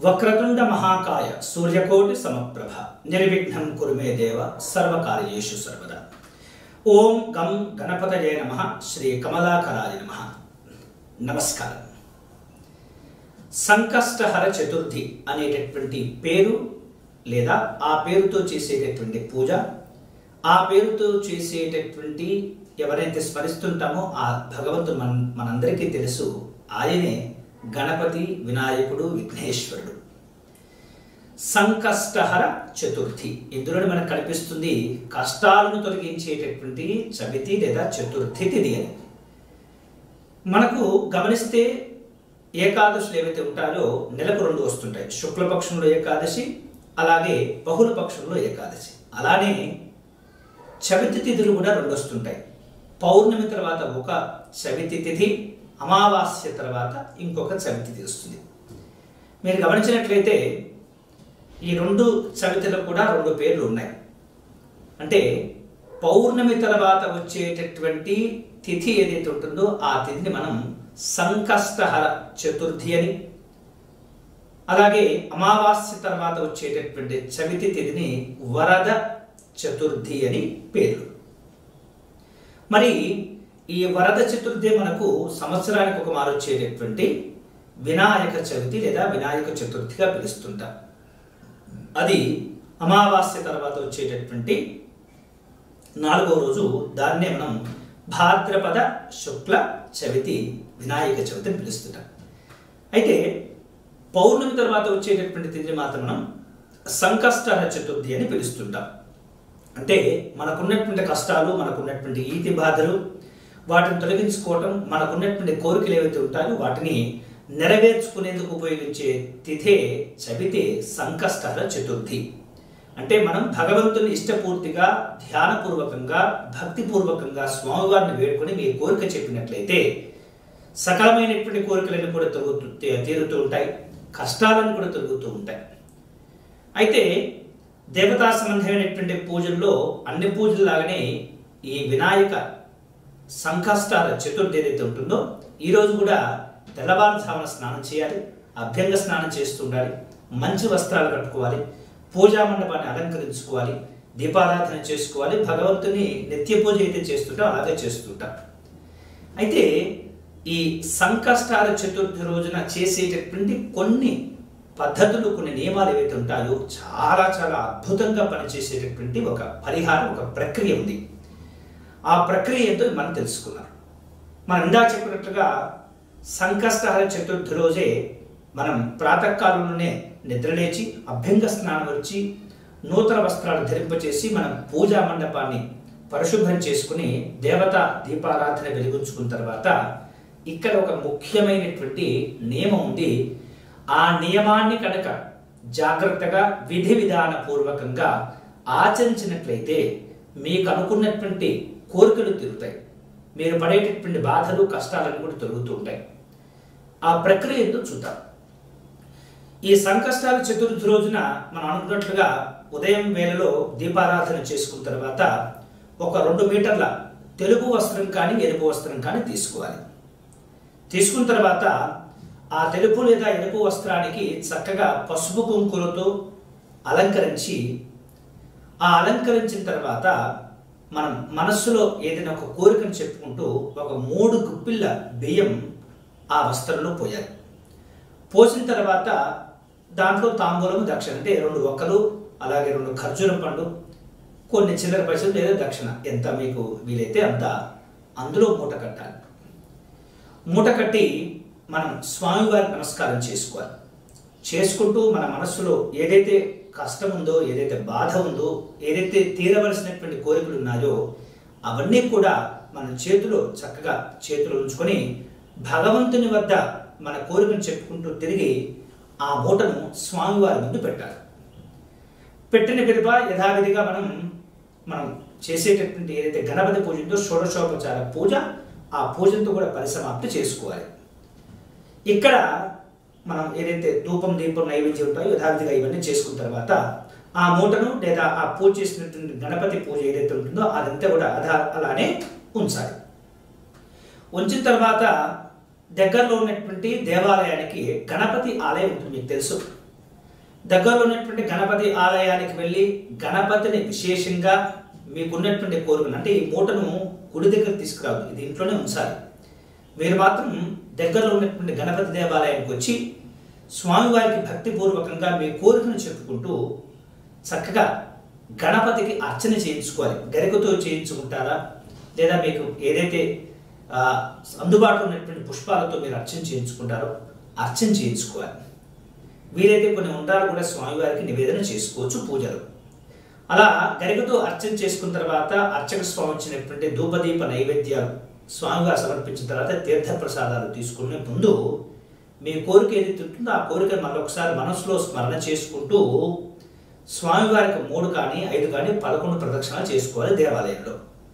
వక్రతుండ మహాకాయ సూర్యకోటి సమప్రభ నిర్విఘ్నం కురుమే దేవ సర్వకార్యేషు సర్వదా ఓం గం గణపతయే నమ శ్రీ కమలాకరాయ నమ నమస్కారం సంకష్టహర చతుర్థి అనేటటువంటి పేరు లేదా ఆ పేరుతో చేసేటటువంటి పూజ ఆ పేరుతో చేసేటటువంటి ఎవరైతే స్మరిస్తుంటామో ఆ భగవంతుడు మన మనందరికీ తెలుసు ఆయనే గణపతి వినాయకుడు విఘ్నేశ్వరుడు సంకష్టహర చతుర్థి ఇందులోనే మనకు కనిపిస్తుంది కష్టాలను తొలగించేటటువంటి చవితి లేదా చతుర్థి తిథి అని మనకు గమనిస్తే ఏకాదశులు ఏవైతే ఉంటాయో నెలకు రెండు వస్తుంటాయి శుక్లపక్షంలో ఏకాదశి అలాగే బహుళ పక్షంలో ఏకాదశి అలానే చవితి తిథులు కూడా రెండు వస్తుంటాయి పౌర్ణమి తర్వాత ఒక చవితి తిథి అమావాస్య తర్వాత ఇంకొక చవితి తిథి వస్తుంది మీరు గమనించినట్లయితే ఈ రెండు చవితులకు కూడా రెండు పేర్లు ఉన్నాయి అంటే పౌర్ణమి తర్వాత వచ్చేటటువంటి తిథి ఏదైతే ఉంటుందో ఆ తిథిని మనం సంకష్టహర చతుర్థి అని అలాగే అమావాస్య తర్వాత వచ్చేటటువంటి చవితి తిథిని వరద చతుర్థి అని పేరు మరి ఈ వరద చతుర్థి మనకు సంవత్సరానికి ఒక మారు వచ్చేటటువంటి వినాయక చవితి లేదా వినాయక చతుర్థిగా పిలుస్తుంటాం అది అమావాస్య తర్వాత వచ్చేటటువంటి నాలుగో రోజు దాన్నే మనం భాద్రపద శుక్ల చవితి వినాయక చవితి అని పిలుస్తుంటాం అయితే పౌర్ణమి తర్వాత వచ్చేటటువంటి తిథి మాత్రం మనం సంకష్టహర చతుర్థి అని పిలుస్తుంటాం అంటే మనకున్నటువంటి కష్టాలు మనకున్నటువంటి ఈతి బాధలు వాటిని తొలగించుకోవటం మనకున్నటువంటి కోరికలు ఏవైతే ఉంటాయో వాటిని నెరవేర్చుకునేందుకు ఉపయోగించే తిథే చవితే సంకష్టహర చతుర్థి అంటే మనం భగవంతుని ఇష్టపూర్తిగా ధ్యానపూర్వకంగా భక్తిపూర్వకంగా స్వామివారిని వేడుకొని మీ కోరిక చెప్పినట్లయితే సకలమైనటువంటి కోరికలన్నీ కూడా తొలుగుతూ తీరుతూ ఉంటాయి కష్టాలను కూడా తొలుగుతూ ఉంటాయి అయితే దేవతా సంబంధమైనటువంటి పూజల్లో అన్ని పూజల్లాగానే ఈ వినాయక సంకష్టాల చతుర్థి ఏదైతే ఉంటుందో ఈరోజు కూడా తెల్లవారుజామున స్నానం చేయాలి అభ్యంగ స్నానం చేస్తూ ఉండాలి మంచి వస్త్రాలు కట్టుకోవాలి పూజా మండపాన్ని అలంకరించుకోవాలి దీపారాధన చేసుకోవాలి భగవంతుని నిత్య పూజ అయితే చేస్తుంటా అలాగే చేస్తుంటా అయితే ఈ సంకష్టాల చతుర్థి రోజున చేసేటటువంటి కొన్ని పద్ధతులు కొన్ని నియమాలు ఏవైతే ఉంటాయో చాలా చాలా అద్భుతంగా పనిచేసేటటువంటి ఒక పరిహారం ఒక ప్రక్రియ ఉంది ఆ ప్రక్రియ ఏంటో మనం తెలుసుకున్నాం మనం ఇందాక చెప్పినట్లుగా సంకష్టహర చతుర్థి రోజే మనం ప్రాతకాలంలోనే నిద్రలేచి అభ్యంగ స్నానం వచ్చి నూతన వస్త్రాలు ధరింపచేసి మనం పూజా మండపాన్ని పరిశుభ్రం చేసుకుని దేవత దీపారాధన వెలిగించుకున్న తర్వాత ఇక్కడ ఒక ముఖ్యమైనటువంటి నియమం ఉంది ఆ నియమాన్ని కనుక జాగ్రత్తగా విధి విధాన పూర్వకంగా ఆచరించినట్లయితే మీకు అనుకున్నటువంటి కోరికలు తిరుగుతాయి మీరు పడేటటువంటి బాధలు కష్టాలను కూడా తొలుగుతూ ఉంటాయి ఆ ప్రక్రియ ఏంటో చూద్దాం ఈ సంకష్టాల చతుర్థి రోజున మనం అనుకున్నట్లుగా ఉదయం వేళలో దీపారాధన చేసుకున్న తర్వాత ఒక రెండు మీటర్ల తెలుపు వస్త్రం కానీ ఎరుపు వస్త్రం కానీ తీసుకోవాలి తీసుకున్న తర్వాత ఆ తెలుపు లేదా ఎరుపు వస్త్రానికి చక్కగా పసుపు కుంకులతో అలంకరించి ఆ అలంకరించిన తర్వాత మనం మనస్సులో ఏదైనా ఒక కోరికను చెప్పుకుంటూ ఒక మూడు గుప్పిళ్ళ బియ్యం ఆ వస్త్రంలో పోయాలి పోసిన తర్వాత దాంట్లో తాంబూలం దక్షిణ అంటే రెండు ఒక్కలు అలాగే రెండు ఖర్జూరం పండు కొన్ని చిల్లర పైసలు లేదా దక్షిణ ఎంత మీకు వీలైతే అంత అందులో మూట కట్టాలి మూట కట్టి మనం స్వామివారికి నమస్కారం చేసుకోవాలి చేసుకుంటూ మన మనస్సులో ఏదైతే కష్టం ఉందో ఏదైతే బాధ ఉందో ఏదైతే తీరవలసినటువంటి కోరికలు ఉన్నాయో అవన్నీ కూడా మన చేతిలో చక్కగా చేతిలో ఉంచుకొని భగవంతుని వద్ద మన కోరికను చెప్పుకుంటూ తిరిగి ఆ మూటను స్వామివారి ముందు పెట్టాలి పెట్టిన పిదప యథావిధిగా మనం మనం చేసేటటువంటి ఏదైతే గణపతి పూజ ఉందో షోడశోపచార పూజ ఆ పూజంతో కూడా పరిసమాప్తి చేసుకోవాలి ఇక్కడ మనం ఏదైతే ధూపం దీపం నైవేద్యం ఉంటాయో యథావిధిగా ఇవన్నీ చేసుకున్న తర్వాత ఆ మూటను లేదా ఆ పూజ చేసినటువంటి గణపతి పూజ ఏదైతే ఉంటుందో అదంతా కూడా అదా అలానే ఉంచాలి ఉంచిన తర్వాత దగ్గరలో ఉన్నటువంటి దేవాలయానికి గణపతి ఆలయం ఉంటుంది మీకు తెలుసు దగ్గరలో ఉన్నటువంటి గణపతి ఆలయానికి వెళ్ళి గణపతిని విశేషంగా మీకున్నటువంటి కోరికలు అంటే ఈ మూటను గుడి దగ్గర తీసుకురావద్దు ఇది ఇంట్లోనే ఉంచాలి మీరు మాత్రం దగ్గరలో ఉన్నటువంటి గణపతి దేవాలయానికి వచ్చి స్వామివారికి భక్తిపూర్వకంగా మీ కోరికను చెప్పుకుంటూ చక్కగా గణపతికి అర్చన చేయించుకోవాలి గరికతో చేయించుకుంటారా లేదా మీకు ఏదైతే ఆ, అందుబాటులో ఉన్నటువంటి పుష్పాలతో మీరు అర్చన చేయించుకుంటారో అర్చన చేయించుకోవాలి వీలైతే కొన్ని ఉండాలు కూడా స్వామివారికి నివేదన చేసుకోవచ్చు పూజలు అలా గరికతో అర్చన చేసుకున్న తర్వాత అర్చక స్వామి ఇచ్చినటువంటి ధూపదీప నైవేద్యాలు స్వామివారు సమర్పించిన తర్వాత తీర్థ ప్రసాదాలు తీసుకునే ముందు మీ కోరిక ఏదైతే ఉంటుందో ఆ కోరిక మరొకసారి మనసులో స్మరణ చేసుకుంటూ స్వామివారికి మూడు కానీ ఐదు కానీ పదకొండు ప్రదక్షిణాలు చేసుకోవాలి దేవాలయంలో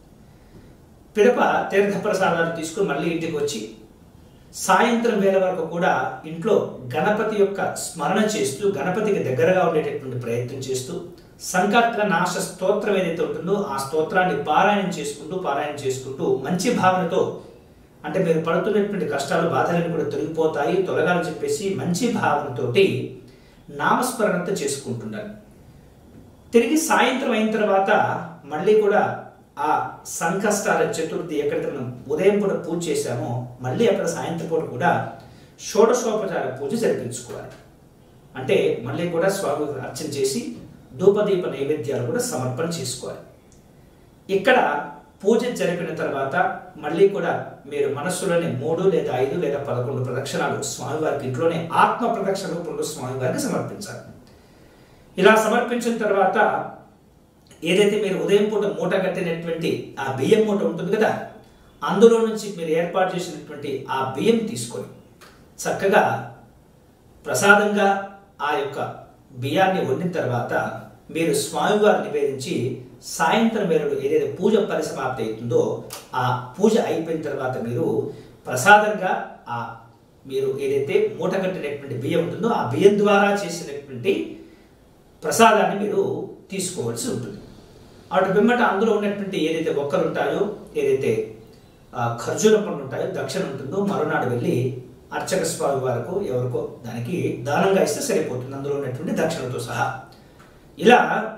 పిడప తీర్థ ప్రసాదాలు తీసుకుని మళ్ళీ ఇంటికి వచ్చి సాయంత్రం వేళ వరకు కూడా ఇంట్లో గణపతి యొక్క స్మరణ చేస్తూ గణపతికి దగ్గరగా ఉండేటటువంటి ప్రయత్నం చేస్తూ సంకట నాశ స్తోత్రం ఏదైతే ఉంటుందో ఆ స్తోత్రాన్ని పారాయణం చేసుకుంటూ పారాయణం చేసుకుంటూ మంచి భావనతో అంటే మీరు పడుతున్నటువంటి కష్టాలు బాధలను కూడా తొలగిపోతాయి తొలగాలని చెప్పేసి మంచి భావనతోటి నామస్మరణతో చేసుకుంటున్నారు తిరిగి సాయంత్రం అయిన తర్వాత మళ్ళీ కూడా ఆ సంకష్టాల చతుర్థి ఎక్కడైతే మనం ఉదయం పూట పూజ చేశామో మళ్ళీ అక్కడ సాయంత్రం పూట కూడా షోడశోపచార పూజ జరిపించుకోవాలి అంటే మళ్ళీ కూడా స్వామి అర్చన చేసి ధూపదీప నైవేద్యాలు కూడా సమర్పణ చేసుకోవాలి ఇక్కడ పూజ జరిపిన తర్వాత మళ్ళీ కూడా మీరు మనస్సులోనే మూడు లేదా ఐదు లేదా పదకొండు ప్రదక్షిణాలు స్వామివారికి ఇంట్లోనే ఆత్మ ప్రదక్షిణ రూపంలో స్వామివారికి సమర్పించాలి ఇలా సమర్పించిన తర్వాత ఏదైతే మీరు ఉదయం పూట మూట కట్టినటువంటి ఆ బియ్యం మూట ఉంటుంది కదా అందులో నుంచి మీరు ఏర్పాటు చేసినటువంటి ఆ బియ్యం తీసుకొని చక్కగా ప్రసాదంగా ఆ యొక్క బియ్యాన్ని వండిన తర్వాత మీరు స్వామివారు నివేదించి సాయంత్రం వేళలో ఏదైతే పూజ పరిసమాప్తి అవుతుందో ఆ పూజ అయిపోయిన తర్వాత మీరు ప్రసాదంగా ఆ మీరు ఏదైతే మూట కట్టినటువంటి బియ్యం ఉంటుందో ఆ బియ్యం ద్వారా చేసినటువంటి ప్రసాదాన్ని మీరు తీసుకోవాల్సి ఉంటుంది అటు పిమ్మట అందులో ఉన్నటువంటి ఏదైతే ఒక్కలు ఉంటాయో ఏదైతే ఆ, ఖర్జూర పండు ఉంటాయో దక్షిణ ఉంటుందో మరునాడు వెళ్ళి అర్చక స్వామి వారికి ఎవరికో దానికి దానంగా ఇస్తే సరిపోతుంది అందులో ఉన్నటువంటి దక్షిణతో సహా ఇలా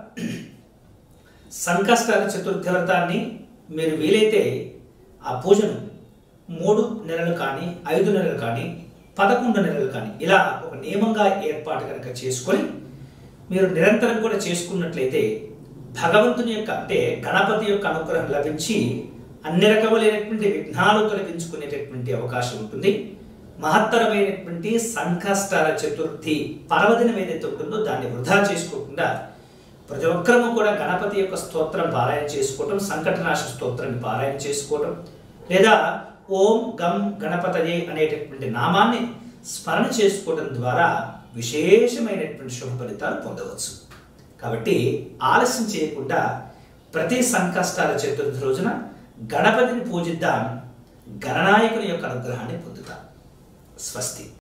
సంకష్టాల చతుర్థి వ్రతాన్ని మీరు వీలైతే ఆ పూజను మూడు నెలలు కానీ ఐదు నెలలు కానీ పదకొండు నెలలు కానీ ఇలా ఒక నియమంగా ఏర్పాటు కనుక చేసుకొని మీరు నిరంతరం కూడా చేసుకున్నట్లయితే భగవంతుని యొక్క అంటే గణపతి యొక్క అనుగ్రహం లభించి అన్ని రకములైనటువంటి విఘ్నాలు తొలగించుకునేటటువంటి అవకాశం ఉంటుంది మహత్తరమైనటువంటి సంకష్టాల చతుర్థి పర్వదినం ఏదైతే ఉంటుందో దాన్ని వృధా చేసుకోకుండా ప్రతి ఒక్కరము కూడా గణపతి యొక్క స్తోత్రం పారాయణ చేసుకోవటం సంకటనాశ స్తోత్రాన్ని పారాయణ చేసుకోవటం లేదా ఓం గం గణపతయే అనేటటువంటి నామాన్ని స్మరణ చేసుకోవడం ద్వారా విశేషమైనటువంటి శుభ ఫలితాలు పొందవచ్చు కాబట్టి ఆలస్యం చేయకుండా ప్రతి సంకష్టాల చతుర్థి రోజున గణపతిని పూజిద్దాం గణనాయకుని యొక్క అనుగ్రహాన్ని పొందుతాం స్వస్తి